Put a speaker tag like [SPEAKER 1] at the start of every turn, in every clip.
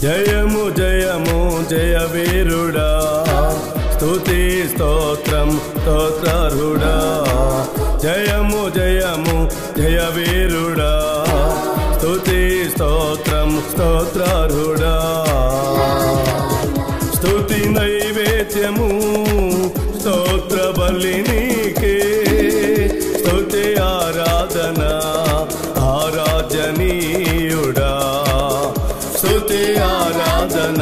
[SPEAKER 1] జయము జయము జయ వీరుడా స్తుతి స్తోత్రం స్తోత్రుడా జయము జయము జయ వీరుడా స్తుతి స్తోత్రం స్తోత్రుడా స్తుతి నైవేద్యము స్తోత్ర బలి నీకే స్తుతి ఆరాధన ఆరాధనీయుడా స్తుతి ఆరాధన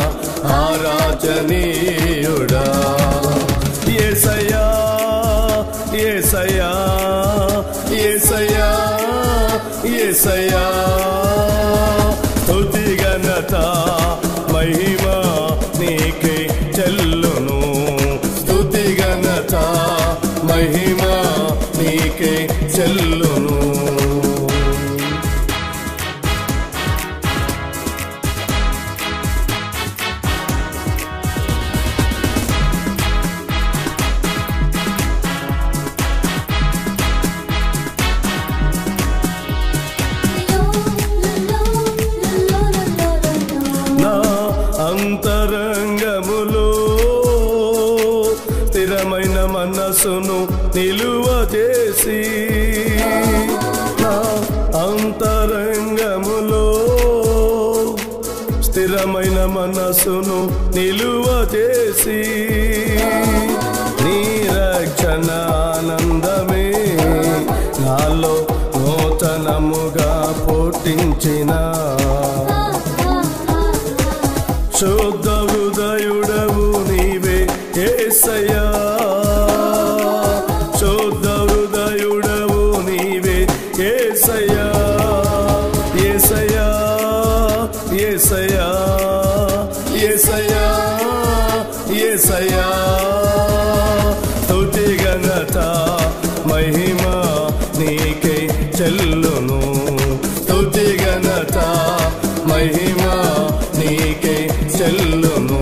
[SPEAKER 1] ఆరాధనీయుడా ఏసయ్యా ఏసయ్యా ఏసయ్యా ఏసయ్యా స్తుతి ఘనత మహిమ నీకే చెల్లును స్తుతి ఘనత మహిమ నీకే చెల్లును నా అంతరంగములో స్థిరమైన మనస్సును నిలువ చేసి నా అంతరంగములో స్థిరమైన మనస్సును నిలువ చేసి నీ రక్షణ ఆనందమే నాలో నూతనముగా పుట్టించిన శుద్ధ హృదయుడవు నీవే ఏసయ్యా శుద్ధ హృదయుడవు నీవే ఏసయ్యా ఏసయ్యా ఏసయ్యా ఏసయ్యా ఏసయ్యా స్తుతి ఘనత మహిమ నీకే చెల్లును స్తుతి ఘనత మహిమ నీకే చెల్లును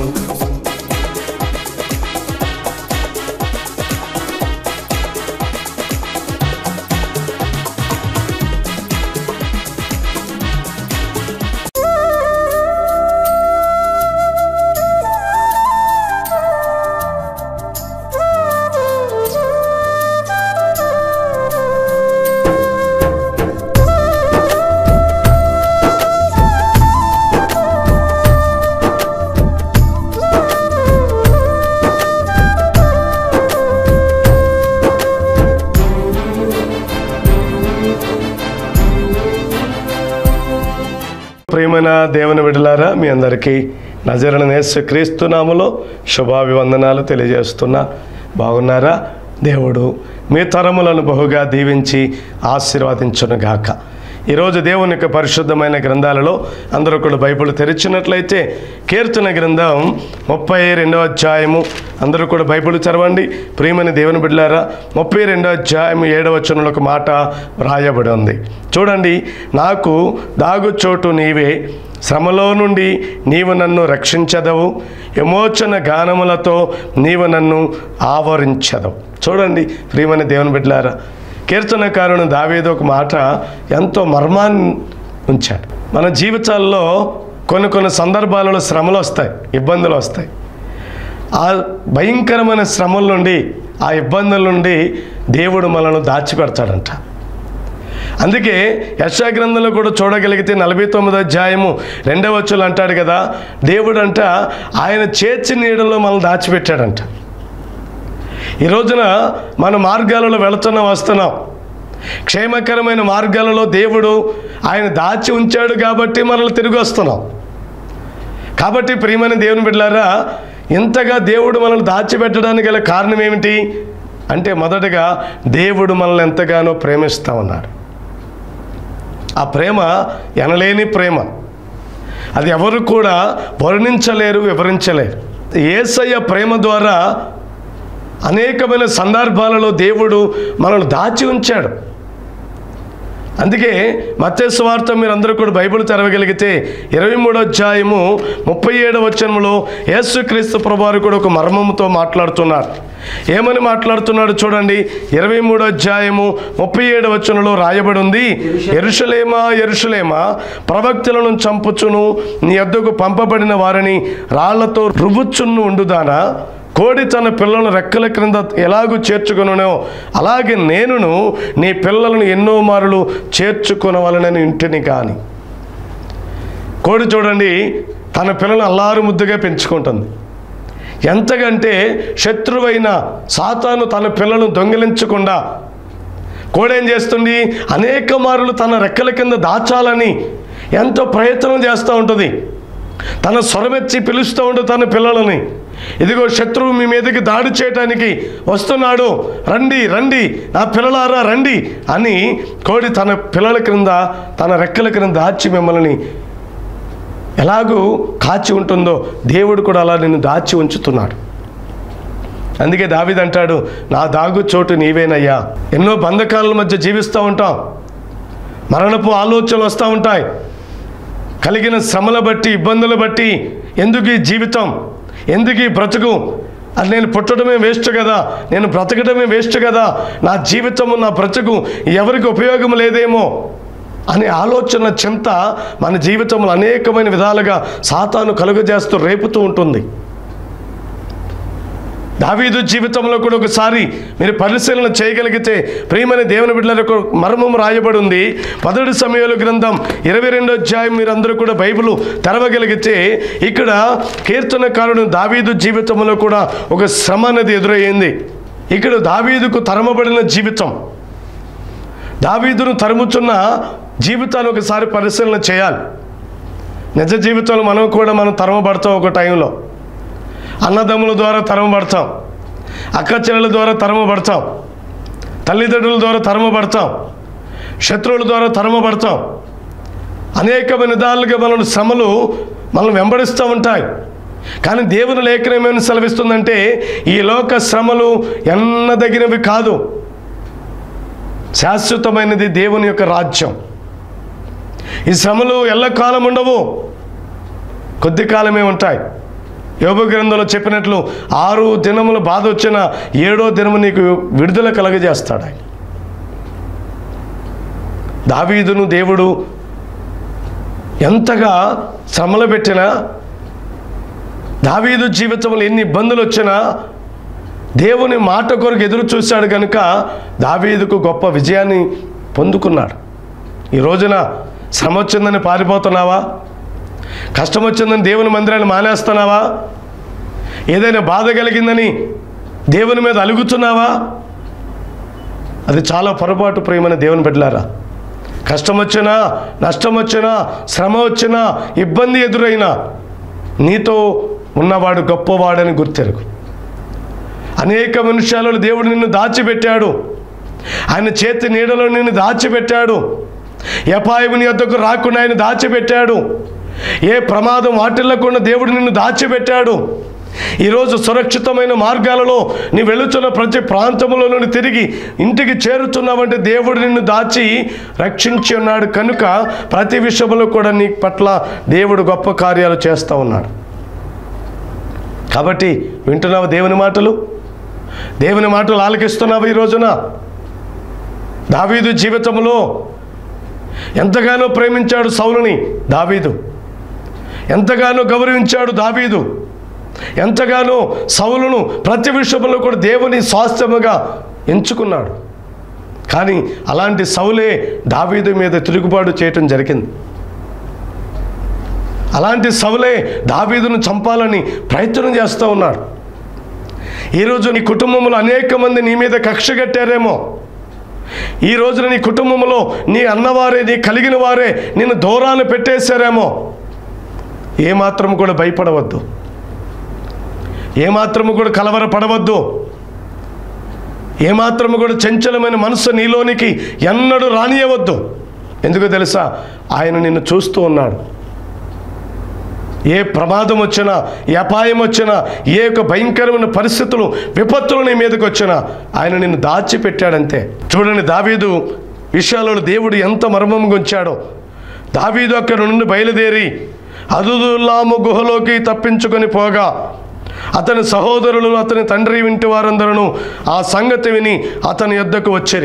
[SPEAKER 1] ప్రియమైన దేవుని విడలారా మీ అందరికీ నజరణ నేసు క్రీస్తు నామలో శుభాభివందనాలు తెలియజేస్తున్నా బాగున్నారా దేవుడు మీ తరములను బహుగా దీవించి ఆశీర్వదించునుగాక ఈరోజు దేవుని యొక్క పరిశుద్ధమైన గ్రంథాలలో అందరూ కూడా బైబిల్ తెరిచినట్లయితే కీర్తన గ్రంథం ముప్పై రెండవ అధ్యాయము అందరూ కూడా బైబిల్ చదవండి ప్రియమైన దేవుని బిడ్డారా ముప్పై రెండవ అధ్యాయము ఏడవ వచనంలో ఒక మాట వ్రాయబడి ఉంది చూడండి నాకు దాగుచోటు నీవే శ్రమలో నుండి నీవు నన్ను రక్షించదవు విమోచన గానములతో నీవు నన్ను ఆవరించదవు చూడండి ప్రియమైన దేవుని బిడ్డలారా కీర్తనకారుని దావేదో ఒక మాట ఎంతో మర్మాన్ని ఉంచాడు మన జీవితాల్లో కొన్ని కొన్ని సందర్భాలలో శ్రమలు వస్తాయి ఇబ్బందులు వస్తాయి ఆ భయంకరమైన శ్రమల నుండి ఆ ఇబ్బందుల నుండి దేవుడు మనల్ని దాచిపెడతాడంట అందుకే యశా గ్రంథంలో కూడా చూడగలిగితే నలభై తొమ్మిదో అధ్యాయము రెండవ వచ్చులు అంటాడు కదా దేవుడు అంట ఆయన చేర్చి నీడలో మనల్ని దాచిపెట్టాడంట ఈ రోజున మన మార్గాలలో వెళుతున్నాం వస్తున్నాం క్షేమకరమైన మార్గాలలో దేవుడు ఆయన దాచి ఉంచాడు కాబట్టి మనల్ని తిరిగి వస్తున్నాం కాబట్టి ప్రియమైన దేవుని బిడ్డలారా ఇంతగా దేవుడు మనల్ని దాచిపెట్టడానికి గల కారణం ఏమిటి అంటే మొదటగా దేవుడు మనల్ని ఎంతగానో ప్రేమిస్తూ ఉన్నాడు ఆ ప్రేమ ఎనలేని ప్రేమ అది ఎవరు కూడా వర్ణించలేరు వివరించలేరు ఏసయ్య ప్రేమ ద్వారా అనేకమైన సందర్భాలలో దేవుడు మనల్ని దాచి ఉంచాడు అందుకే మత్స్సు వార్త మీరు అందరూ కూడా బైబిల్ తెరవగలిగితే ఇరవై మూడో అధ్యాయము ముప్పై ఏడవ వచనంలో యేసుక్రీస్తు ప్రభువారు కూడా ఒక మర్మముతో మాట్లాడుతున్నారు ఏమని మాట్లాడుతున్నాడు చూడండి ఇరవై మూడో అధ్యాయము ముప్పై ఏడవ వచనంలో రాయబడి ఉంది ఎరుషలేమా ఎరుషలేమా ప్రవక్తలను చంపుచును నీ ఎద్దకు పంపబడిన వారిని రాళ్లతో రువ్వుచున్ను ఉండుదానా కోడి తన పిల్లలను రెక్కల క్రింద ఎలాగూ చేర్చుకొనునో అలాగే నేనును నీ పిల్లలను ఎన్నో మారులు చేర్చుకొనవలనని ఇంటిని కాని కోడి చూడండి తన పిల్లలను అల్లారు ముద్దుగా పెంచుకుంటుంది ఎంతకంటే శత్రువైన సాతాను తన పిల్లలను దొంగిలించకుండా కోడేం చేస్తుంది అనేక మారులు తన రెక్కల కింద దాచాలని ఎంతో ప్రయత్నం చేస్తూ ఉంటుంది తన స్వరమెచ్చి పిలుస్తూ ఉంటుంది తన పిల్లలని ఇదిగో శత్రువు మీ మీదకి దాడి చేయటానికి వస్తున్నాడు రండి రండి నా పిల్లలారా రండి అని కోడి తన పిల్లల క్రింద తన రెక్కల క్రింద దాచి మిమ్మల్ని ఎలాగూ కాచి ఉంటుందో దేవుడు కూడా అలా నిన్ను దాచి ఉంచుతున్నాడు అందుకే దావిద్ అంటాడు నా దాగు చోటు నీవేనయ్యా ఎన్నో బంధకాల మధ్య జీవిస్తూ ఉంటాం మరణపు ఆలోచనలు వస్తూ ఉంటాయి కలిగిన శ్రమల బట్టి ఇబ్బందులు బట్టి ఎందుకు ఈ జీవితం ఎందుకు ఈ బ్రతుకు అది నేను పుట్టడమే వేస్ట్ కదా నేను బ్రతకడమే వేస్ట్ కదా నా జీవితము నా బ్రతుకు ఎవరికి ఉపయోగం లేదేమో అనే ఆలోచన చింత మన జీవితంలో అనేకమైన విధాలుగా సాతాను కలుగజేస్తూ రేపుతూ ఉంటుంది దావీదు జీవితంలో కూడా ఒకసారి మీరు పరిశీలన చేయగలిగితే ప్రియమైన దేవుని బిడ్డలకు మర్మం రాయబడి ఉంది పదడు సమయాల గ్రంథం ఇరవై రెండో అధ్యాయం మీరందరూ కూడా బైబిల్ తెరవగలిగితే ఇక్కడ కీర్తనకారుడు దావీదు జీవితంలో కూడా ఒక శ్రమ అనేది ఎదురయ్యింది ఇక్కడ దావీదుకు తరమబడిన జీవితం దావీదును తరుముచున్న జీవితాన్ని ఒకసారి పరిశీలన చేయాలి నిజ జీవితంలో మనం కూడా మనం తరమబడతాం ఒక టైంలో అన్నదమ్ముల ద్వారా తరమబడతాం అక్క చెల్లెల ద్వారా తరమబడతాం తల్లిదండ్రుల ద్వారా తరమబడతాం శత్రువుల ద్వారా తరమబడతాం అనేకమైన విధాలుగా మన శ్రమలు మనం వెంబడిస్తూ ఉంటాయి కానీ దేవుని లేఖనం ఏమైనా సెలవిస్తుందంటే ఈ లోక శ్రమలు ఎన్నదగినవి కాదు శాశ్వతమైనది దేవుని యొక్క రాజ్యం ఈ శ్రమలు ఎల్లకాలం ఉండవు కొద్ది కాలమే ఉంటాయి యోగ గ్రంథంలో చెప్పినట్లు ఆరు దినముల బాధ వచ్చిన ఏడో దినము నీకు విడుదల కలగజేస్తాడు ఆయన దావీదును దేవుడు ఎంతగా శ్రమలు పెట్టినా దావీదు జీవితంలో ఎన్ని ఇబ్బందులు వచ్చినా దేవుని మాట కొరకు ఎదురు చూశాడు కనుక దావీదుకు గొప్ప విజయాన్ని పొందుకున్నాడు ఈ రోజున శ్రమ వచ్చిందని పారిపోతున్నావా కష్టం వచ్చిందని దేవుని మందిరాన్ని మానేస్తున్నావా ఏదైనా బాధ కలిగిందని దేవుని మీద అలుగుతున్నావా అది చాలా పొరపాటు ప్రేమైన దేవుని బిడ్డలారా కష్టం వచ్చినా నష్టం వచ్చినా శ్రమ వచ్చినా ఇబ్బంది ఎదురైనా నీతో ఉన్నవాడు గొప్పవాడని గుర్తెరుగు అనేక మనుష్యాలలో దేవుడు నిన్ను దాచిపెట్టాడు ఆయన చేతి నీడలో నిన్ను దాచిపెట్టాడు ఎపాయముని యొద్దకు రాకుండా ఆయన దాచిపెట్టాడు ఏ ప్రమాదం వాటిల్లకుండా దేవుడు నిన్ను దాచిపెట్టాడు ఈరోజు సురక్షితమైన మార్గాలలో నీ వెళుతున్న ప్రతి ప్రాంతంలో నుండి తిరిగి ఇంటికి చేరుతున్నావంటే దేవుడు నిన్ను దాచి రక్షించి ఉన్నాడు కనుక ప్రతి విషయంలో కూడా నీ పట్ల దేవుడు గొప్ప కార్యాలు చేస్తూ ఉన్నాడు కాబట్టి వింటున్నావు దేవుని మాటలు దేవుని మాటలు ఆలకిస్తున్నావు ఈ రోజున దావీదు జీవితంలో ఎంతగానో ప్రేమించాడు సౌలుని దావీదు ఎంతగానో గౌరవించాడు దావీదు ఎంతగానో సౌలును ప్రతి విషయంలో కూడా దేవుని స్వాస్థ్యముగా ఎంచుకున్నాడు కానీ అలాంటి సౌలే దావీదు మీద తిరుగుబాటు చేయటం జరిగింది అలాంటి సౌలే దావీదును చంపాలని ప్రయత్నం చేస్తూ ఉన్నాడు ఈరోజు నీ కుటుంబంలో అనేక మంది నీ మీద కక్ష కట్టారేమో ఈ రోజున నీ కుటుంబంలో నీ అన్నవారే నీ కలిగిన వారే నిన్ను దూరాన్ని పెట్టేశారేమో ఏమాత్రం కూడా భయపడవద్దు ఏమాత్రము కూడా కలవరపడవద్దు ఏమాత్రము కూడా చంచలమైన మనసు నీలోనికి ఎన్నడూ రానియవద్దు ఎందుకో తెలుసా ఆయన నిన్ను చూస్తూ ఉన్నాడు ఏ ప్రమాదం వచ్చినా ఏ అపాయం వచ్చినా ఏ యొక్క భయంకరమైన పరిస్థితులు విపత్తులు నీ మీదకి వచ్చినా ఆయన నిన్ను దాచిపెట్టాడంతే చూడండి దావీదు విషయాలలో దేవుడు ఎంత మర్మం గుంచాడో దావీదు అక్కడి నుండి బయలుదేరి అదుదుల్లాము గుహలోకి తప్పించుకొని పోగా అతని సహోదరులు అతని తండ్రి వింటి వారందరూ ఆ సంగతి విని అతని యొద్దకు వచ్చిరి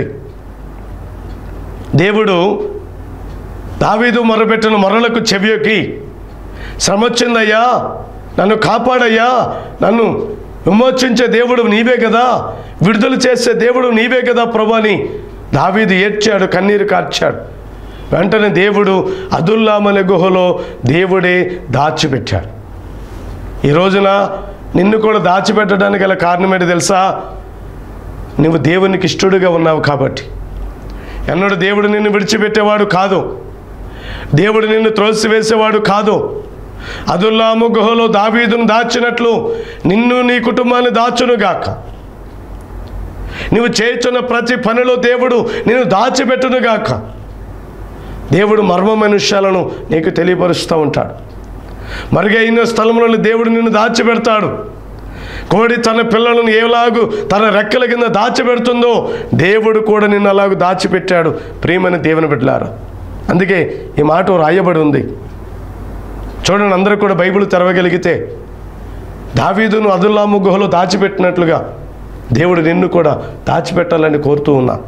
[SPEAKER 1] దేవుడు దావీదు మొరపెట్టిన మొరలకు చెవియొకి శ్రమ వచ్చిందయ్యా నన్ను కాపాడయ్యా నన్ను విమోచించే దేవుడు నీవే కదా విడుదల చేసే దేవుడు నీవే కదా ప్రభాని దావీదు ఏడ్చాడు కన్నీరు కార్చాడు వెంటనే దేవుడు అదుల్లామనే గుహలో దేవుడే దాచిపెట్టాడు ఈ రోజున నిన్ను కూడా దాచిపెట్టడానికి గల కారణం ఏంటి తెలుసా నువ్వు దేవునికి ఇష్టడుగా ఉన్నావు కాబట్టి ఎన్నడూ దేవుడు నిన్ను విడిచిపెట్టేవాడు కాదు దేవుడు నిన్ను త్రోసివేసేవాడు కాదు అదుల్లాము గుహలో దావీదును దాచినట్లు నిన్ను నీ కుటుంబాన్ని దాచునుగాక నువ్వు చేస్తున్న ప్రతి పనిలో దేవుడు నిన్ను దాచిపెట్టునుగాక దేవుడు మర్మమైన విషయాలను నీకు తెలియపరుస్తూ ఉంటాడు మరుగైన స్థలంలో దేవుడు నిన్ను దాచిపెడతాడు కోడి తన పిల్లలను ఏలాగు తన రెక్కల కింద దాచిపెడుతుందో దేవుడు కూడా నిన్ను అలాగూ దాచిపెట్టాడు ప్రియమైన దేవుని బిడ్డలారా అందుకే ఈ మాట రాయబడి ఉంది చూడండి అందరూ కూడా బైబిల్ తెరవగలిగితే దావీదును అదుల్లాము గుహలో దాచిపెట్టినట్లుగా దేవుడు నిన్ను కూడా దాచిపెట్టాలని కోరుతూ ఉన్నా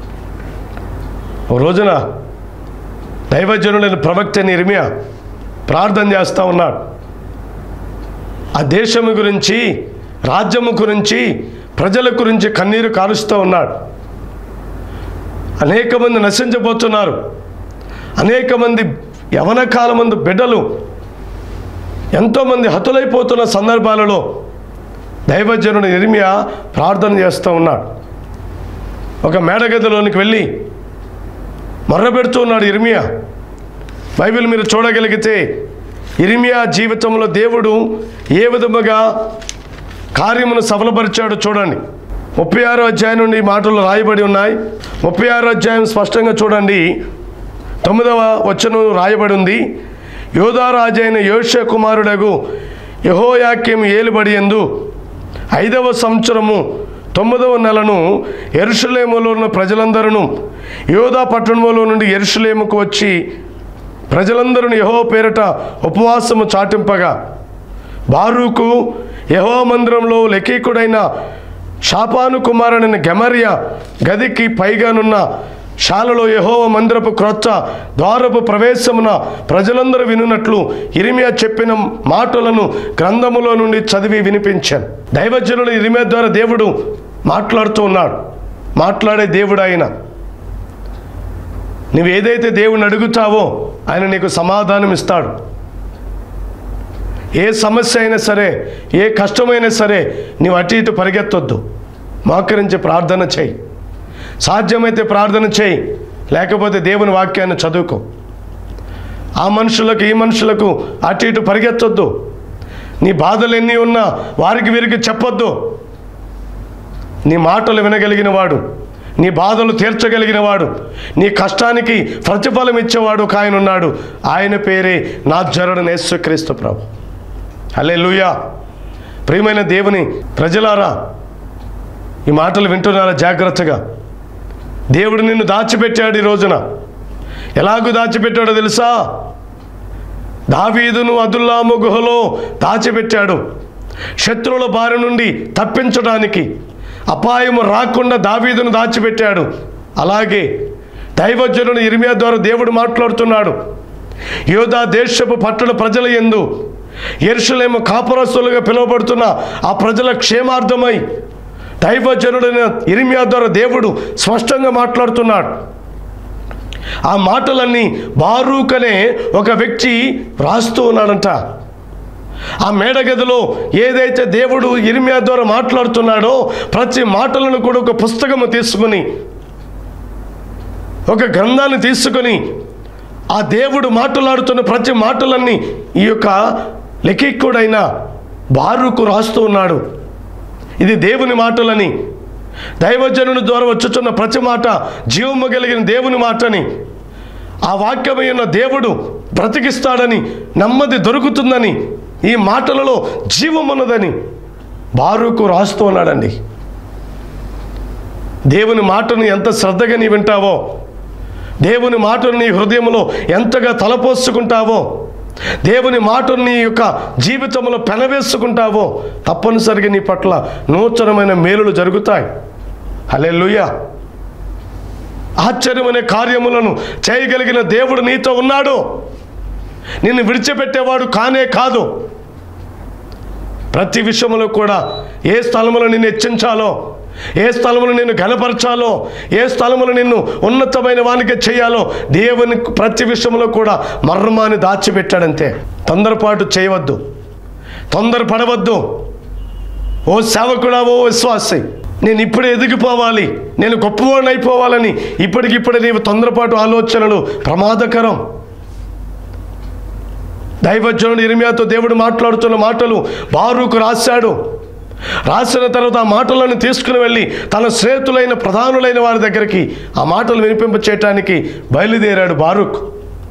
[SPEAKER 1] ఓ రోజున దైవజనులైన ప్రవక్త నిర్మియా ప్రార్థన చేస్తూ ఉన్నాడు ఆ దేశము గురించి రాజ్యము గురించి ప్రజల గురించి కన్నీరు కారుస్తూ ఉన్నాడు అనేక మంది నశించబోతున్నారు అనేక మంది యవన కాలమందు బిడ్డలు ఎంతోమంది హతులైపోతున్న సందర్భాలలో దైవజనుడు ఇర్మియా ప్రార్థన చేస్తూ ఉన్నాడు ఒక మేడగదిలోనికి వెళ్ళి మొర్రపెడుతూ ఉన్నాడు ఇర్మియా బైబిల్ మీరు చూడగలిగితే ఇర్మియా జీవితంలో దేవుడు ఏ విధముగా కార్యమును సఫలపరిచాడో చూడండి ముప్పై ఆరో అధ్యాయం నుండి ఈ మాటలు రాయబడి ఉన్నాయి ముప్పై ఆరో అధ్యాయం స్పష్టంగా చూడండి తొమ్మిదవ వచనం రాయబడి ఉంది యోధారాజు అయిన యోష కుమారుడగు యహోయాక్యం ఏలుబడి ఎందు ఐదవ సంవత్సరము తొమ్మిదవ నెలను ఎరుషలేములో ఉన్న ప్రజలందరూ యోధా పట్టణములో నుండి ఎరుషలేముకు వచ్చి ప్రజలందరూ యహో పేరట ఉపవాసము చాటింపగా బారూకు యహో మందిరంలో లెక్కీకుడైన షాపాను కుమారుడైన గెమర్య గదికి పైగానున్న శాలలో యహోవ మందిరపు క్రొత్త ద్వారపు ప్రవేశమున ప్రజలందరూ వినున్నట్లు ఇరిమియా చెప్పిన మాటలను గ్రంథములో నుండి చదివి వినిపించాను దైవజనుడు ఇరిమియా ద్వారా దేవుడు మాట్లాడుతూ ఉన్నాడు మాట్లాడే దేవుడు ఆయన నువ్వు ఏదైతే దేవుని అడుగుతావో ఆయన నీకు సమాధానం ఇస్తాడు ఏ సమస్య అయినా సరే ఏ కష్టమైనా సరే నీవు అటు ఇటు పరిగెత్తొద్దు మోకరించి ప్రార్థన చేయి సాధ్యమైతే ప్రార్థన చేయి లేకపోతే దేవుని వాక్యాన్ని చదువుకో ఆ మనుషులకు ఈ మనుషులకు అటు ఇటు పరిగెత్తొద్దు నీ బాధలు ఎన్ని ఉన్నా వారికి వీరికి చెప్పొద్దు నీ మాటలు వినగలిగిన వాడు నీ బాధలు తీర్చగలిగిన వాడు నీ కష్టానికి ప్రతిఫలం ఇచ్చేవాడు ఒక ఆయన ఉన్నాడు ఆయన పేరే నా జరుడు యేసుక్రీస్తు ప్రభు అలే లూయా ప్రియమైన దేవుని ప్రజలారా ఈ మాటలు వింటున్నారా జాగ్రత్తగా దేవుడు నిన్ను దాచిపెట్టాడు ఈ రోజున ఎలాగూ దాచిపెట్టాడో తెలుసా దావీదును అదుల్లాము గుహలో దాచిపెట్టాడు శత్రువుల బారి నుండి తప్పించడానికి అపాయము రాకుండా దావీదును దాచిపెట్టాడు అలాగే దైవజనుడు ఇర్మియా ద్వారా దేవుడు మాట్లాడుతున్నాడు యోధా దేశపు పట్టణ ప్రజల ఎందు ఎరుసలేము కాపురస్తులుగా పిలువబడుతున్న ఆ ప్రజల క్షేమార్థమై దైవజనుడైన ఇరిమియా ద్వారా దేవుడు స్పష్టంగా మాట్లాడుతున్నాడు ఆ మాటలన్నీ బారూక్ అనే ఒక వ్యక్తి రాస్తూ ఉన్నాడంట ఆ మేడగదిలో ఏదైతే దేవుడు ఇరిమియా ద్వారా మాట్లాడుతున్నాడో ప్రతి మాటలను కూడా ఒక పుస్తకము తీసుకుని ఒక గ్రంథాన్ని తీసుకొని ఆ దేవుడు మాట్లాడుతున్న ప్రతి మాటలన్నీ ఈ యొక్క లెక్కిక్కుడైన బారుకు రాస్తూ ఉన్నాడు ఇది దేవుని మాటలని దైవజనుని ద్వారా వచ్చుచున్న ప్రతి మాట జీవము కలిగిన దేవుని మాటని ఆ వాక్యమైన దేవుడు బ్రతికిస్తాడని నెమ్మది దొరుకుతుందని ఈ మాటలలో జీవమున్నదని బారుకు రాస్తూ ఉన్నాడండి దేవుని మాటను ఎంత శ్రద్ధగా నీ వింటావో దేవుని మాటను నీ హృదయంలో ఎంతగా తలపోసుకుంటావో దేవుని మాటను నీ యొక్క జీవితంలో పెనవేసుకుంటావో తప్పనిసరిగా నీ పట్ల నూతనమైన మేలులు జరుగుతాయి హల్లెలూయా ఆశ్చర్యమైన కార్యములను చేయగలిగిన దేవుడు నీతో ఉన్నాడు నిన్ను విడిచిపెట్టేవాడు కానే కాదు ప్రతి విషయంలో కూడా ఏ స్థలములో నిన్ను హెచ్చించాలో ఏ స్థలమును నిన్ను ఘనపరచాలో ఏ స్థలమును నిన్ను ఉన్నతమైన వానికి చేయాలో దేవుని ప్రతి విషయంలో కూడా మర్మాన్ని దాచిపెట్టాడంతే తొందరపాటు చేయవద్దు తొందరపడవద్దు ఓ సేవకుడా ఓ విశ్వాసి నేను ఇప్పుడే ఎదిగిపోవాలి నేను గొప్పవాడిని అయిపోవాలని ఇప్పటికిప్పుడే నీవు తొందరపాటు ఆలోచనలు ప్రమాదకరం దైవజనుడు ఇరిమియాతో దేవుడు మాట్లాడుతున్న మాటలు బారూకు రాశాడు రాసిన తర్వాత ఆ మాటలను తీసుకుని వెళ్ళి తన స్నేహితులైన ప్రధానులైన వారి దగ్గరికి ఆ మాటలు వినిపింప చేయటానికి బయలుదేరాడు బారూక్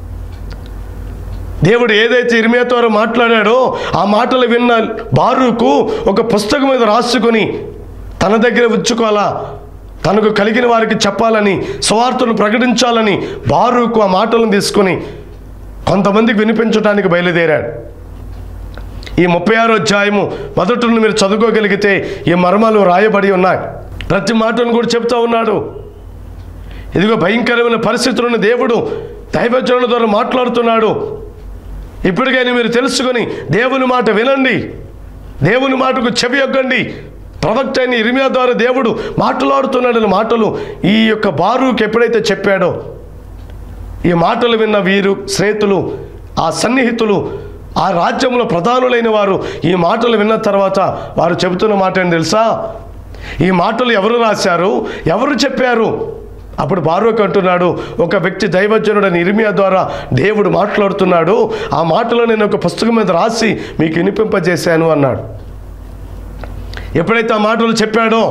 [SPEAKER 1] దేవుడు ఏదైతే ఇరిమియా ద్వారా మాట్లాడాడో ఆ మాటలు విన్న బారూకు ఒక పుస్తకం మీద రాసుకొని తన దగ్గర ఉంచుకోవాలా తనకు కలిగిన వారికి చెప్పాలని సువార్తను ప్రకటించాలని బారూకు ఆ మాటలను తీసుకొని కొంతమందికి వినిపించడానికి బయలుదేరాడు ఈ ముప్పై ఆరో అధ్యాయము మొదటి నుండి మీరు చదువుకోగలిగితే ఈ మర్మాలు రాయబడి ఉన్నాయి ప్రతి మాటను కూడా చెప్తా ఉన్నాడు ఇదిగో భయంకరమైన పరిస్థితులను దేవుడు దైవజనుల ద్వారా మాట్లాడుతున్నాడు ఇప్పటికైనా మీరు తెలుసుకొని దేవుని మాట వినండి దేవుని మాటకు చెవి యొక్కండి ప్రవక్త అయిన ఇరిమియా ద్వారా దేవుడు మాట్లాడుతున్నాడని మాటలు ఈ యొక్క బారుకి ఎప్పుడైతే చెప్పాడో ఈ మాటలు విన్న వీరు స్నేహితులు ఆ సన్నిహితులు ఆ రాజ్యంలో ప్రధానులైన వారు ఈ మాటలు విన్న తర్వాత వారు చెబుతున్న మాట ఏంటి తెలుసా ఈ మాటలు ఎవరు రాశారు ఎవరు చెప్పారు అప్పుడు బారూక్ అంటున్నాడు ఒక వ్యక్తి దైవజనుడని ఇరిమియా ద్వారా దేవుడు మాట్లాడుతున్నాడు ఆ మాటలో నేను ఒక పుస్తకం మీద రాసి మీకు వినిపింపజేశాను అన్నాడు ఎప్పుడైతే ఆ మాటలు చెప్పాడో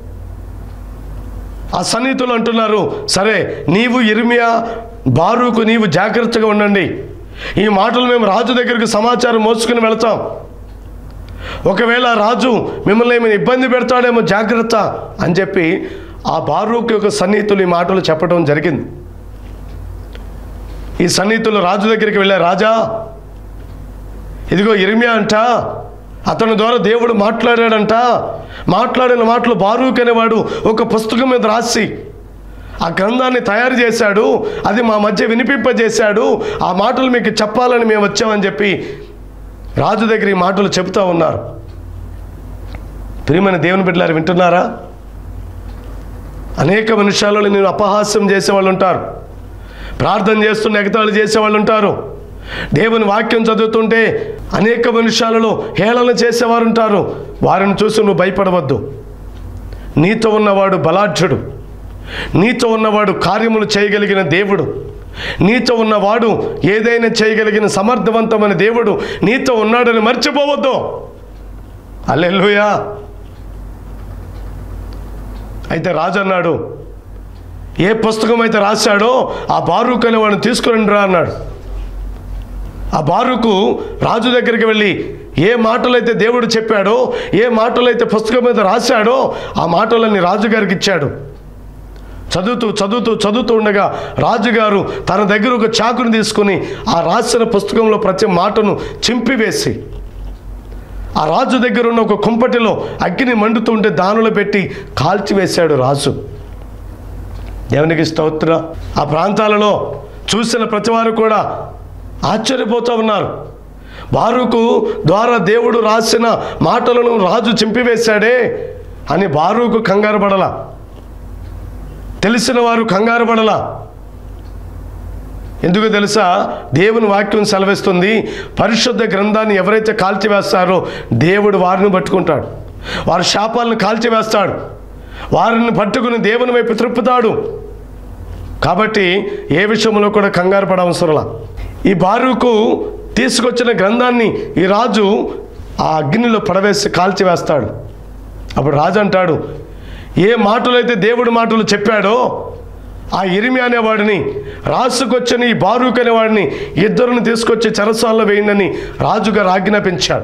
[SPEAKER 1] ఆ సన్నిహితులు అంటున్నారు సరే నీవు ఇర్మియా బారూకు నీవు జాగ్రత్తగా ఉండండి ఈ మాటలు మేము రాజు దగ్గరికి సమాచారం మోసుకుని వెళతాం ఒకవేళ రాజు మిమ్మల్ని ఏమైనా ఇబ్బంది పెడతాడేమో జాగ్రత్త అని చెప్పి ఆ బారూక్ యొక్క సన్నిహితులు ఈ మాటలు చెప్పడం జరిగింది ఈ సన్నిహితులు రాజు దగ్గరికి వెళ్ళే రాజా ఇదిగో ఇర్మియా అంట అతని ద్వారా దేవుడు మాట్లాడాడంట మాట్లాడిన మాటలు బారూక్ అనేవాడు ఒక పుస్తకం మీద రాసి ఆ గ్రంథాన్ని తయారు చేశాడు అది మా మధ్య వినిపింపజేశాడు ఆ మాటలు మీకు చెప్పాలని మేము వచ్చామని చెప్పి రాజు దగ్గర ఈ మాటలు చెబుతూ ఉన్నారు ప్రియమైన దేవుని బిడ్డలారు వింటున్నారా అనేక మనుషాలలో నేను అపహాస్యం చేసేవాళ్ళు ఉంటారు ప్రార్థన చేస్తున్న ఎగతాళి చేసేవాళ్ళు ఉంటారు దేవుని వాక్యం చదువుతుంటే అనేక మనుషాలలో హేళన చేసేవారు ఉంటారు వారిని చూసి నువ్వు భయపడవద్దు నీతో ఉన్నవాడు బలాఢ్యుడు నీతో ఉన్నవాడు కార్యములు చేయగలిగిన దేవుడు నీతో ఉన్నవాడు ఏదైనా చేయగలిగిన సమర్థవంతమైన దేవుడు నీతో ఉన్నాడని మర్చిపోవద్దు అల్లెలుయా అయితే రాజు అన్నాడు ఏ పుస్తకం అయితే రాశాడో ఆ బారూక్ అనే వాడిని తీసుకురండి రా అన్నాడు ఆ బారుకు రాజు దగ్గరికి వెళ్ళి ఏ మాటలైతే దేవుడు చెప్పాడో ఏ మాటలైతే పుస్తకం మీద రాశాడో ఆ మాటలన్నీ రాజుగారికి ఇచ్చాడు చదువుతూ చదువుతూ చదువుతూ ఉండగా రాజుగారు తన దగ్గర ఒక చాకుని తీసుకుని ఆ రాసిన పుస్తకంలో ప్రతి మాటను చింపివేసి ఆ రాజు దగ్గర ఉన్న ఒక కుంపటిలో అగ్ని మండుతుంటే దానిలో పెట్టి కాల్చివేశాడు రాజు దేవునికి స్తోత్ర ఆ ప్రాంతాలలో చూసిన ప్రతివారు కూడా ఆశ్చర్యపోతూ ఉన్నారు బారుకు ద్వారా దేవుడు రాసిన మాటలను రాజు చింపివేశాడే అని బారుకు కంగారు పడల తెలిసిన వారు కంగారు పడల ఎందుకు తెలుసా దేవుని వాక్యం సెలవిస్తుంది పరిశుద్ధ గ్రంథాన్ని ఎవరైతే కాల్చివేస్తారో దేవుడు వారిని పట్టుకుంటాడు వారి శాపాలను కాల్చివేస్తాడు వారిని పట్టుకుని దేవుని వైపు త్రిప్పుతాడు కాబట్టి ఏ విషయంలో కూడా కంగారు పడవసరలా ఈ బారుకు తీసుకొచ్చిన గ్రంథాన్ని ఈ రాజు ఆ అగ్నిలో పడవేసి కాల్చివేస్తాడు అప్పుడు రాజు అంటాడు ఏ మాటలైతే దేవుడి మాటలు చెప్పాడో ఆ ఇరిమి అనేవాడిని రాసుకొచ్చిన ఈ బారూక్ అనేవాడిని ఇద్దరిని తీసుకొచ్చి చెరసాల్లో వేయండి రాజుగారు ఆజ్ఞాపించాడు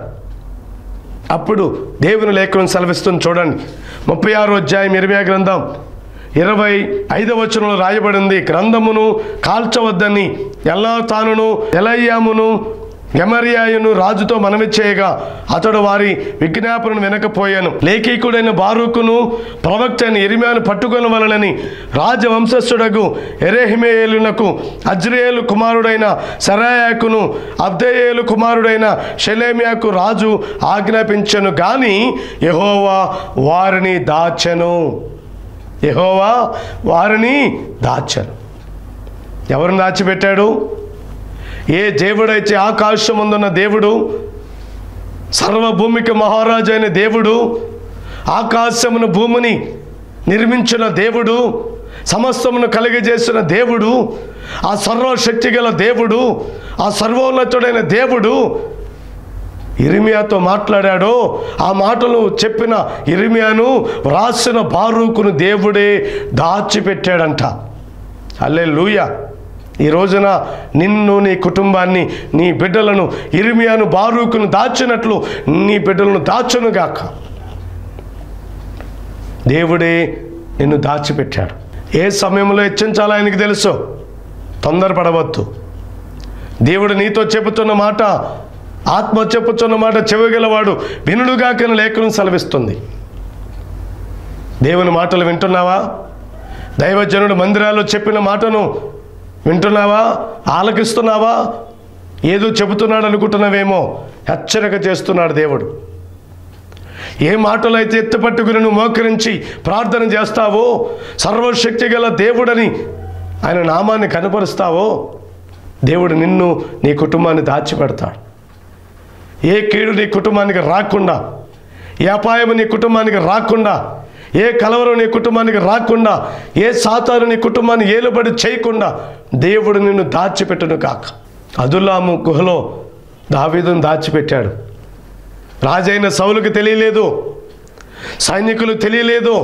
[SPEAKER 1] అప్పుడు దేవుని లేఖనం సెలవిస్తుంది చూడండి ముప్పై ఆరో అధ్యాయం ఇరవై గ్రంథం ఇరవై ఐదవ వచనంలో రాయబడింది గ్రంథమును కాల్చవద్దని ఎలా తానును ఎలయ్యామును గమరియాయును రాజుతో మనవి చేయగా అతడు వారి విజ్ఞాపనను వినకపోయాను లేఖికుడైన బారూకును ప్రవక్త అయిన ఇరిమ్యాను పట్టుకొని వలనని రాజవంశస్థుడగు ఎరేహిమేయులకు అజ్రియేలు కుమారుడైన సరాయాకును అబ్దయేలు కుమారుడైన షెలేమియాకు రాజు ఆజ్ఞాపించను గాని యెహోవా వారిని దాచెను యెహోవా వారిని దాచెను ఎవరిని దాచిపెట్టాడు ఏ దేవుడైతే ఆకాశం ముందున్న దేవుడు సర్వభూమికి మహారాజు అయిన దేవుడు ఆకాశమును భూమిని నిర్మించిన దేవుడు సమస్తమును కలిగజేసిన దేవుడు ఆ సర్వశక్తి గల దేవుడు ఆ సర్వోన్నతుడైన దేవుడు ఇరిమియాతో మాట్లాడాడో ఆ మాటలు చెప్పిన ఇరిమియాను వ్రాసిన బారూకును దేవుడే దాచిపెట్టాడంట అల్లే ఈ రోజున నిన్ను నీ కుటుంబాన్ని నీ బిడ్డలను ఇరిమియాను బారూకును దాచినట్లు నీ బిడ్డలను దాచునుగాక దేవుడే నిన్ను దాచిపెట్టాడు ఏ సమయంలో హెచ్చించాలో ఆయనకి తెలుసు తొందరపడవద్దు దేవుడు నీతో చెబుతున్న మాట ఆత్మ చెప్పుతున్న మాట చెవిగలవాడు వినుడుగాకన లేఖనం సెలవిస్తుంది దేవుని మాటలు వింటున్నావా దైవజనుడు మందిరాల్లో చెప్పిన మాటను వింటున్నావా ఆలకిస్తున్నావా ఏదో చెబుతున్నాడు అనుకుంటున్నావేమో హెచ్చరిక చేస్తున్నాడు దేవుడు ఏ మాటలు అయితే ఎత్తుపట్టుకుని నువ్వు మోకరించి ప్రార్థన చేస్తావో సర్వశక్తి గల దేవుడని ఆయన నామాన్ని కనపరుస్తావో దేవుడు నిన్ను నీ కుటుంబాన్ని దాచిపెడతాడు ఏ కీడు నీ కుటుంబానికి రాకుండా ఏ అపాయం నీ కుటుంబానికి రాకుండా ఏ కలవరం నీ కుటుంబానికి రాకుండా ఏ సాతాను నీ కుటుంబాన్ని ఏలుబడి చేయకుండా దేవుడు నిన్ను దాచిపెట్టును కాక అదుల్లాము గుహలో దావీదును దాచిపెట్టాడు రాజైన సౌలుకి తెలియలేదు సైనికులు తెలియలేదు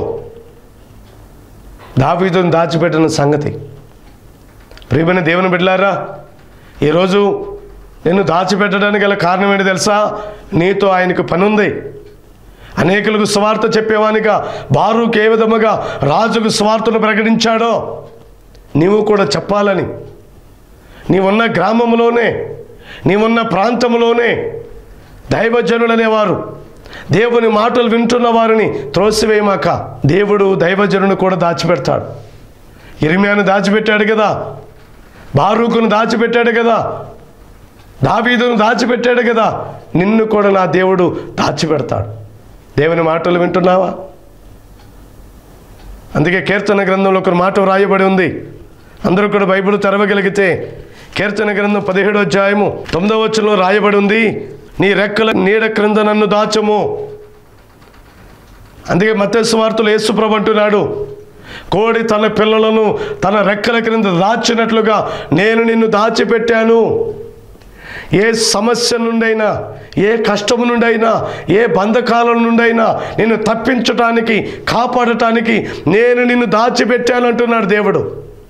[SPEAKER 1] దావీదును దాచిపెట్టిన సంగతి ప్రియమైన దేవుని బిడ్డలారా ఈరోజు నిన్ను దాచిపెట్టడానికి గల కారణం ఏంటి తెలుసా నీతో ఆయనకు పని ఉంది అనేకులకు స్వార్థ చెప్పేవానిగా బారూక్ ఏ విధముగా రాజుకు స్వార్థను ప్రకటించాడో నీవు కూడా చెప్పాలని నీవున్న గ్రామంలోనే నీవున్న ప్రాంతంలోనే దైవజనులు అనేవారు దేవుని మాటలు వింటున్న వారిని త్రోసివేయమాక దేవుడు దైవజనుని కూడా దాచిపెడతాడు ఇరిమియాను దాచిపెట్టాడు కదా బారూకును దాచిపెట్టాడు కదా దావీదును దాచిపెట్టాడు కదా నిన్ను కూడా నా దేవుడు దాచిపెడతాడు దేవుని మాటలు వింటున్నావా అందుకే కీర్తన గ్రంథంలో ఒక మాట వ్రాయబడి ఉంది అందరూ కూడా బైబిల్ తెరవగలిగితే కీర్తన గ్రంథం పదిహేడో అధ్యాయము తొమ్మిదవ వచ్చంలో రాయబడి ఉంది నీ రెక్కల నీడ క్రింద నన్ను దాచము అందుకే మత్స్సు వార్తలు యేసుప్రభు అంటున్నాడు కోడి తన పిల్లలను తన రెక్కల క్రింద దాచినట్లుగా నేను నిన్ను దాచిపెట్టాను ఏ సమస్య నుండైనా ఏ కష్టము నుండైనా ఏ బంధకాల నుండైనా నిన్ను తప్పించటానికి కాపాడటానికి నేను నిన్ను దాచిపెట్టాను అంటున్నాడు దేవుడు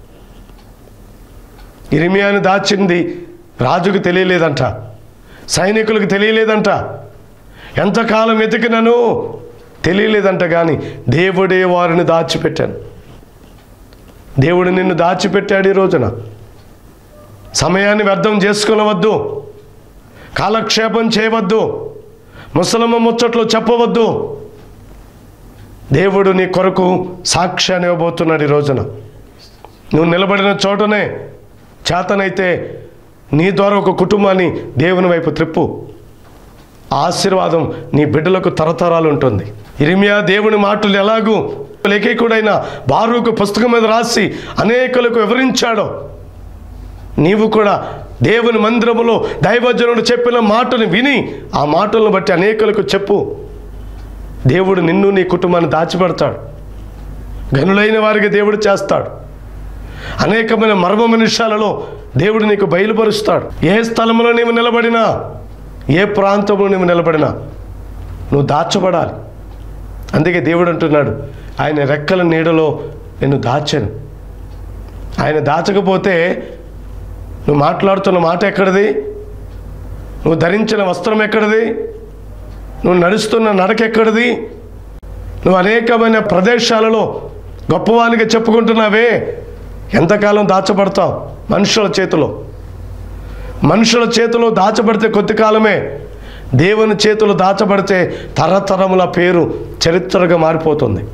[SPEAKER 1] ఇరిమియాను దాచింది రాజుకు తెలియలేదంట సైనికులకు తెలియలేదంట ఎంతకాలం వెతికినను తెలియలేదంట కానీ దేవుడే వారిని దాచిపెట్టాను దేవుడు నిన్ను దాచిపెట్టాడు ఈ రోజున సమయాన్ని వ్యర్థం చేసుకునవద్దు కాలక్షేపం చేయవద్దు ముసలమ్మ ముచ్చట్లు చెప్పవద్దు దేవుడు నీ కొరకు సాక్ష్యాన్ని ఇవ్వబోతున్నాడు ఈ రోజున నువ్వు నిలబడిన చోటనే చేతనైతే నీ ద్వారా ఒక కుటుంబాన్ని దేవుని వైపు త్రిప్పు ఆశీర్వాదం నీ బిడ్డలకు తరతరాలు ఉంటుంది ఇరిమియా దేవుని మాటలు ఎలాగూ లేఖికుడైన బారూకు పుస్తకం మీద రాసి అనేకులకు వివరించాడో నీవు కూడా దేవుని మందిరములో దైవజనుడు చెప్పిన మాటను విని ఆ మాటలను బట్టి అనేకులకు చెప్పు దేవుడు నిన్ను నీ కుటుంబాన్ని దాచిపెడతాడు గనులైన వారికి దేవుడు చేస్తాడు అనేకమైన మర్మమైన విషయాలలో దేవుడు నీకు బయలుపరుస్తాడు ఏ స్థలంలో నీవు నిలబడినా ఏ ప్రాంతంలో నీవు నిలబడినా నువ్వు దాచబడాలి అందుకే దేవుడు అంటున్నాడు ఆయన రెక్కల నీడలో నేను దాచాను ఆయన దాచకపోతే నువ్వు మాట్లాడుతున్న మాట ఎక్కడిది నువ్వు ధరించిన వస్త్రం ఎక్కడిది నువ్వు నడుస్తున్న నడక ఎక్కడిది నువ్వు అనేకమైన ప్రదేశాలలో గొప్పవానిగా చెప్పుకుంటున్నావే ఎంతకాలం దాచబడతావు మనుషుల చేతిలో మనుషుల చేతిలో దాచబడితే కొద్ది కాలమే దేవుని చేతిలో దాచబడితే తరతరముల పేరు చరిత్రగా మారిపోతుంది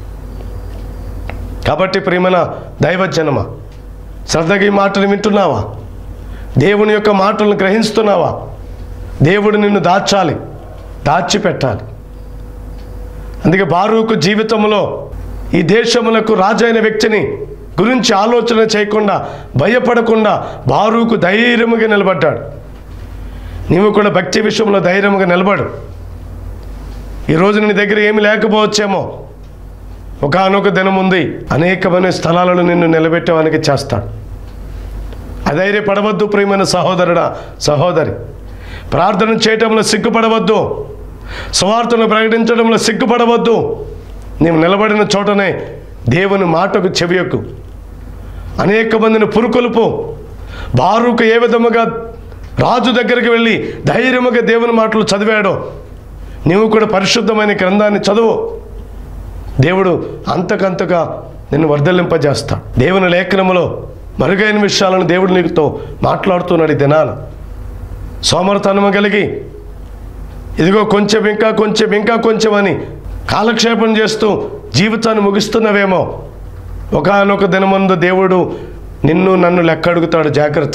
[SPEAKER 1] కాబట్టి ప్రియమైన దైవజనమ శ్రద్ధగా ఈ మాటలు వింటున్నావా దేవుని యొక్క మాటలను గ్రహిస్తున్నావా దేవుడు నిన్ను దాచాలి దాచిపెట్టాలి అందుకే బారూకు జీవితంలో ఈ దేశములకు రాజైన వ్యక్తిని గురించి ఆలోచన చేయకుండా భయపడకుండా బారూకు ధైర్యముగా నిలబడ్డాడు నీవు కూడా భక్తి విషయంలో ధైర్యంగా నిలబడు ఈరోజు నీ దగ్గర ఏమి లేకపోవచ్చేమో ఒకనొక దినం ఉంది అనేకమైన స్థలాలను నిన్ను నిలబెట్టేవానికి చేస్తాడు అధైర్యపడవద్దు ప్రియమైన సహోదరుడా సహోదరి ప్రార్థన చేయటంలో సిగ్గుపడవద్దు సువార్తను ప్రకటించడంలో సిగ్గుపడవద్దు నీవు నిలబడిన చోటనే దేవుని మాటకు చెవియకు అనేక మందిని పురుకొలుపు బారుకు ఏ విధముగా రాజు దగ్గరికి వెళ్ళి ధైర్యముగా దేవుని మాటలు చదివాడో నీవు కూడా పరిశుద్ధమైన గ్రంథాన్ని చదువు దేవుడు అంతకంతగా నిన్ను వర్ధలింపజేస్తాడు దేవుని లేఖనములో మరుగైన విషయాలను దేవుడు నీకుతో మాట్లాడుతున్నాడు ఈ దినాలు సోమరతనము కలిగి ఇదిగో కొంచెం ఇంకా కొంచెం ఇంకా కొంచెం అని కాలక్షేపం చేస్తూ జీవితాన్ని ముగిస్తున్నవేమో ఒకనొక దినమందు దేవుడు నిన్ను నన్ను లెక్క అడుగుతాడు జాగ్రత్త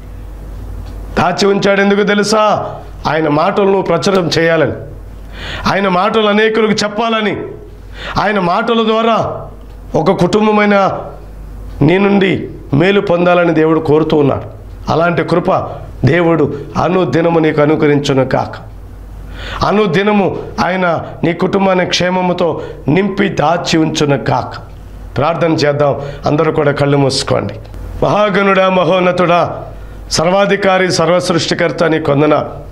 [SPEAKER 1] దాచి ఉంచాడు ఎందుకు తెలుసా ఆయన మాటలను ప్రచారం చేయాలని ఆయన మాటలు అనేకులకు చెప్పాలని ఆయన మాటల ద్వారా ఒక కుటుంబమైన నీ నుండి మేలు పొందాలని దేవుడు కోరుతూ ఉన్నాడు అలాంటి కృప దేవుడు అనుదినము నీకు అనుకరించును కాక అనుదినము ఆయన నీ కుటుంబాన్ని క్షేమముతో నింపి దాచి ఉంచును కాక ప్రార్థన చేద్దాం అందరూ కూడా కళ్ళు మూసుకోండి మహాగణుడా మహోన్నతుడా సర్వాధికారి సర్వసృష్టికర్త నీ కొందన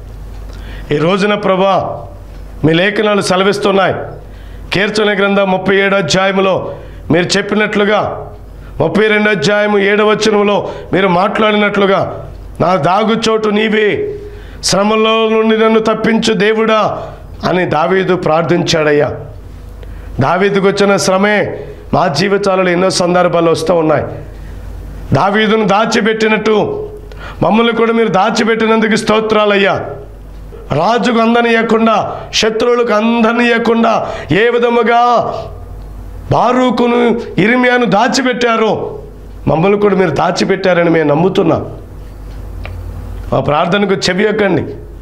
[SPEAKER 1] ఈ రోజున ప్రభా మీ లేఖనాలు సెలవిస్తున్నాయి కీర్తన గ్రంథం ముప్పై ఏడు అధ్యాయములో మీరు చెప్పినట్లుగా ముప్పై రెండు అధ్యాయము ఏడవచనంలో మీరు మాట్లాడినట్లుగా నా దాగుచోటు నీవే శ్రమలో నుండి నన్ను తప్పించు దేవుడా అని దావీదు ప్రార్థించాడయ్యా దావీదుకు వచ్చిన శ్రమే మా జీవితాలలో ఎన్నో సందర్భాలు వస్తూ ఉన్నాయి దావీదును దాచిపెట్టినట్టు మమ్మల్ని కూడా మీరు దాచిపెట్టినందుకు స్తోత్రాలయ్యా రాజుకు అందనియకుండా శత్రువులకు అందనియకుండా ఏ విధముగా బారూకును ఇరిమియాను దాచిపెట్టారో మమ్మల్ని కూడా మీరు దాచిపెట్టారని మేము నమ్ముతున్నాం ఆ ప్రార్థనకు చెవియకండి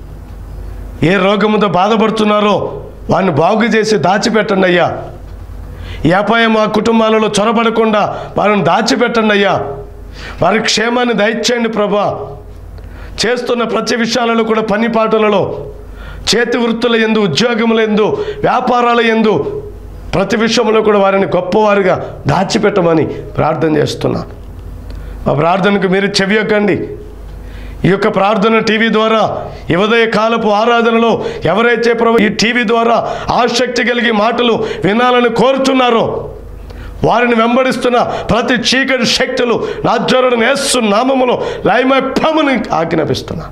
[SPEAKER 1] ఏ రోగముతో బాధపడుతున్నారో వాడిని బాగు చేసి దాచిపెట్టండి అయ్యా ఈ అపాయం మా కుటుంబాలలో చొరబడకుండా వారిని దాచిపెట్టండి అయ్యా వారి క్షేమాన్ని దయచేయండి ప్రభా చేస్తున్న ప్రతి విషయాలలో కూడా పని పాటలలో చేతి వృత్తుల ఎందు ఉద్యోగముల ఎందు వ్యాపారాల ఎందు ప్రతి విషయంలో కూడా వారిని గొప్పవారిగా దాచిపెట్టమని ప్రార్థన చేస్తున్నాను మా ప్రార్థనకు మీరు చెవియకండి ఈ యొక్క ప్రార్థన టీవీ ద్వారా ఈ ఉదయ కాలపు ఆరాధనలో ఎవరైతే ప్రభు ఈ టీవీ ద్వారా ఆసక్తి కలిగి మాటలు వినాలని కోరుతున్నారో వారిని వెంబడిస్తున్న ప్రతి చీకటి శక్తులు నా జ్వరుడు నేస్తు నామములో లయమైపమని ఆజ్ఞాపిస్తున్నా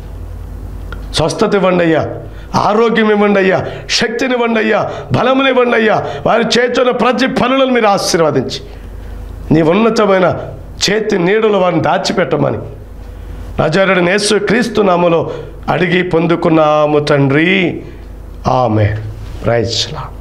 [SPEAKER 1] స్వస్థత ఇవ్వండి అయ్యా ఆరోగ్యం ఇవ్వండి అయ్యా శక్తినివ్వండి అయ్యా బలమునివ్వండి అయ్యా వారి చేతున్న ప్రతి పనులను మీరు ఆశీర్వదించి నీ ఉన్నతమైన చేతి నీడలు వారిని దాచిపెట్టమని నజరుడు నేసు క్రీస్తు నామలో అడిగి పొందుకున్నాము తండ్రి ఆమె ప్రైజ్లా